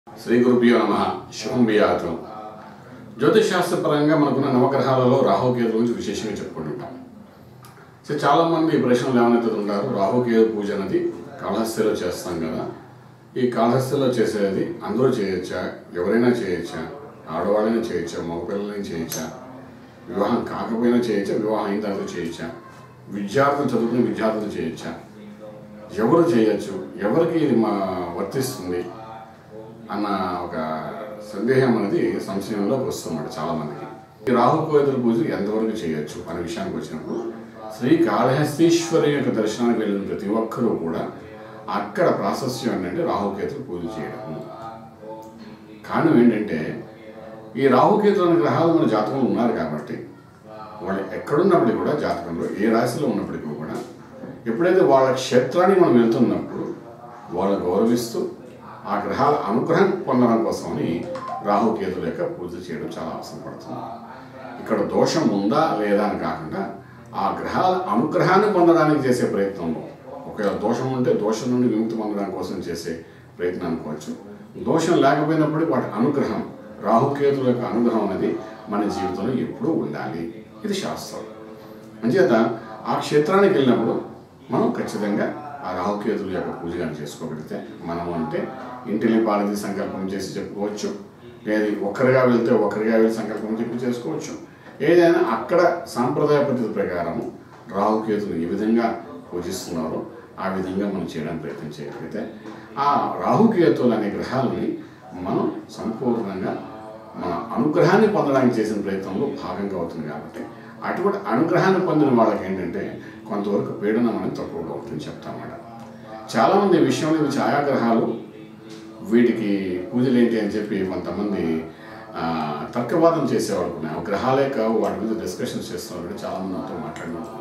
శ్రీ గురుభ్యో నమ శుభం బియాతం జ్యోతిష్ శాస్త్రపరంగా మనకున్న నవగ్రహాలలో రాహుకేతు గురించి విశేషంగా చెప్పుకుంటుంటాం సో చాలామంది ఈ ప్రశ్నలు ఏమవుతుంటారు రాహుకేతు పూజ అనేది కాళహస్తిలో చేస్తాం కదా ఈ కాళహస్తిలో చేసేది అందరూ చేయొచ్చా ఎవరైనా చేయొచ్చా ఆడవాళ్ళైనా చేయొచ్చా మగపిల్లలైనా చేయొచ్చా వివాహం కాకపోయినా చేయొచ్చా వివాహం అయిన తర్వాత చేయొచ్చా విద్యార్థులు చదువుకునే విద్యార్థులు చేయొచ్చా ఎవరు చేయొచ్చు ఎవరికి ఇది మా వర్తిస్తుంది అన్న ఒక సందేహం అనేది సంశయంలోకి వస్తుందన్నమాట చాలా మందికి ఈ రాహుకేతుల పూజ ఎంతవరకు చేయొచ్చు అనే విషయానికి వచ్చినప్పుడు శ్రీ కాళహస్తీశ్వరి యొక్క దర్శనానికి వెళ్ళిన ప్రతి ఒక్కరూ కూడా అక్కడ ప్రాశస్యం ఏంటంటే రాహుకేతులు పూజ చేయడము కారణం ఏంటంటే ఈ రాహుకేతుల అనే గ్రహాలు మన జాతకంలో ఉన్నారు కాబట్టి వాళ్ళు ఎక్కడున్నప్పటికీ కూడా జాతకంలో ఏ రాశిలో ఉన్నప్పటికీ కూడా ఎప్పుడైతే వాళ్ళ క్షేత్రానికి మనం వెళ్తున్నప్పుడు వాళ్ళు గౌరవిస్తూ ఆ గ్రహాల అనుగ్రహం పొందడం కోసమని రాహుకేతుల యొక్క పూజ చేయడం చాలా అవసరం పడుతుంది ఇక్కడ దోషం ఉందా లేదా అని కాకుండా ఆ గ్రహాల అనుగ్రహాన్ని పొందడానికి చేసే ప్రయత్నంలో ఒకవేళ దోషం ఉంటే దోషం నుండి విముక్తి పొందడం కోసం చేసే ప్రయత్నం అనుకోవచ్చు దోషం లేకపోయినప్పుడు వాటి అనుగ్రహం రాహుకేతుల యొక్క అనుగ్రహం అనేది మన జీవితంలో ఎప్పుడూ ఉండాలి ఇది శాస్త్రం అంచేత ఆ క్షేత్రానికి వెళ్ళినప్పుడు మనం ఖచ్చితంగా ఆ రాహుకేతుల యొక్క పూజ కానీ చేసుకోగలిగితే మనము అంటే ఇంటిని పాలది సంకల్పం చేసి చెప్పుకోవచ్చు లేదు ఒక్కరిగా వెళ్తే ఒక్కరిగా వెళ్ళి సంకల్పం చెప్పి చేసుకోవచ్చు ఏదైనా అక్కడ సాంప్రదాయ పద్ధతి ప్రకారము రాహుకేతులు ఏ విధంగా పూజిస్తున్నారో ఆ విధంగా మనం చేయడానికి ప్రయత్నం చేయగలిగితే ఆ రాహుకేతులు అనే గ్రహాలని మనం సంపూర్ణంగా మన అనుగ్రహాన్ని పొందడానికి చేసిన ప్రయత్నంలో భాగంగా అవుతుంది కాబట్టి అటువంటి అనుగ్రహాన్ని పొందిన వాళ్ళకి ఏంటంటే కొంతవరకు పీడనం అనేది తక్కువగా అవుతుంది చెప్తామన్నమాట చాలామంది ఈ విషయంలో ఇవి ఛాయాగ్రహాలు వీటికి పూజలు ఏంటి అని చెప్పి కొంతమంది ఆ, తర్కవాదం చేసేవాళ్ళు ఉన్నాయి ఆ గ్రహాలే కావు వాటి మీద డిస్కషన్స్ చేస్తున్నారు చాలామంది నాతో మాట్లాడినారు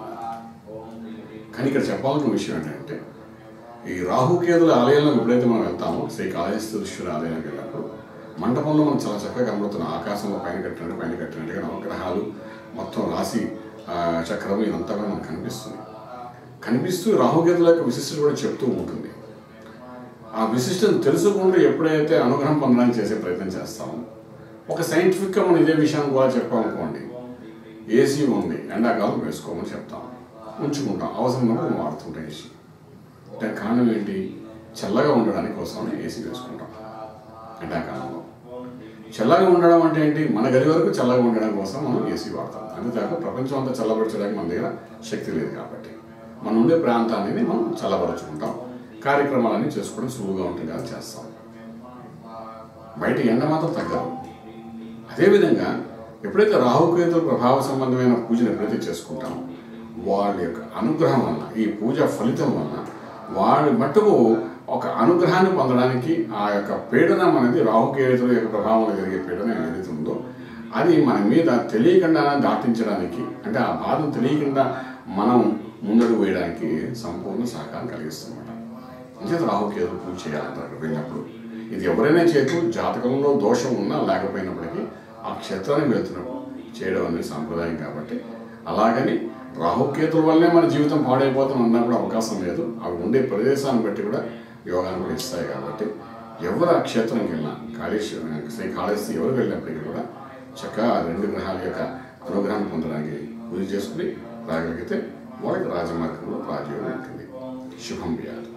కానీ ఇక్కడ చెప్పాల్సిన విషయం ఏంటంటే ఈ రాహుకేతుల ఆలయంలో ఎప్పుడైతే మనం వెళ్తామో శ్రీ కాళేశ్వరేశ్వర ఆలయానికి వెళ్ళినప్పుడు మండపంలో మనం చాలా చక్కగా కనబడుతున్న ఆకాశంలో పైన కట్టినట్టు పైన కట్టినట్టుగా నవగ్రహాలు మొత్తం రాశి ఆ, చక్రం ఇదంతా కూడా మనకు కనిపిస్తుంది కనిపిస్తూ రాహుకేతుల యొక్క విశిష్టత కూడా చెప్తూ ఉంటుంది ఆ విశిష్టను తెలుసుకుంటూ ఎప్పుడైతే అనుగ్రహం పొందడానికి చేసే ప్రయత్నం చేస్తామో ఒక సైంటిఫిక్గా మనం ఇదే విషయాన్ని కూడా చెప్పామనుకోండి ఏసీ ఉంది ఎండాకాలం వేసుకోమని చెప్తాం ఉంచుకుంటాం అవసరం ఉన్నప్పుడు మనం వాడుతుంటాం ఏసీ దానికి కారణం ఏంటి చల్లగా ఉండడానికి కోసమే ఏసీ వేసుకుంటాం ఎండాకాలంలో చల్లగా ఉండడం అంటే ఏంటి మన గది వరకు చల్లగా ఉండడం కోసం మనం ఏసీ వాడతాం అంతేకాక ప్రపంచం అంతా చల్లబరచడానికి మన దగ్గర శక్తి లేదు కాబట్టి మనం ఉండే ప్రాంతాన్ని మనం చల్లబరుచుకుంటాం కార్యక్రమాలన్నీ చేసుకోవడం సులువుగా ఉంటుంది కదా చేస్తాం బయట ఎండ మాత్రం తగ్గదు అదేవిధంగా ఎప్పుడైతే రాహుకేతుల ప్రభావ సంబంధమైన పూజను ఎప్పుడైతే చేసుకుంటామో వాళ్ళ యొక్క అనుగ్రహం వలన ఈ పూజ ఫలితం వలన వాడి మట్టుకు ఒక అనుగ్రహాన్ని పొందడానికి ఆ యొక్క పీడనం అనేది రాహుకేతుల యొక్క ప్రభావంలో జరిగే పీడనం ఏదైతే ఉందో అది మన మీద తెలియకుండా దాటించడానికి అంటే ఆ బాధను తెలియకుండా మనం ముందడుగు వేయడానికి సంపూర్ణ సహకారం కలిగిస్తుందన్నమాట అంచేత రాహుకేతులు పూజ చేయాలంటారు అక్కడికి వెళ్ళినప్పుడు ఇది ఎవరైనా చేతు జాతకంలో దోషం ఉన్నా లేకపోయినప్పటికీ ఆ క్షేత్రానికి వెళ్తున్నప్పుడు చేయడం అనేది సాంప్రదాయం కాబట్టి అలాగని రాహుకేతుల వల్లే మన జీవితం పాడైపోతాం అన్నా కూడా అవకాశం లేదు అవి ఉండే ప్రదేశాన్ని బట్టి కూడా యోగాన్ని కూడా ఇస్తాయి కాబట్టి ఎవరు ఆ క్షేత్రంకి వెళ్ళినా కాళేశ్వర శ్రీ కాళేశ్వరి ఎవరు వెళ్ళినప్పటికీ కూడా చక్కగా ఆ రెండు గ్రహాల యొక్క అనుగ్రహం పొందడానికి పూజ చేసుకుని రాగలిగితే వాళ్ళకి రాజమార్గంలో రాజయోగం ఉంటుంది శుభం వ్యాధి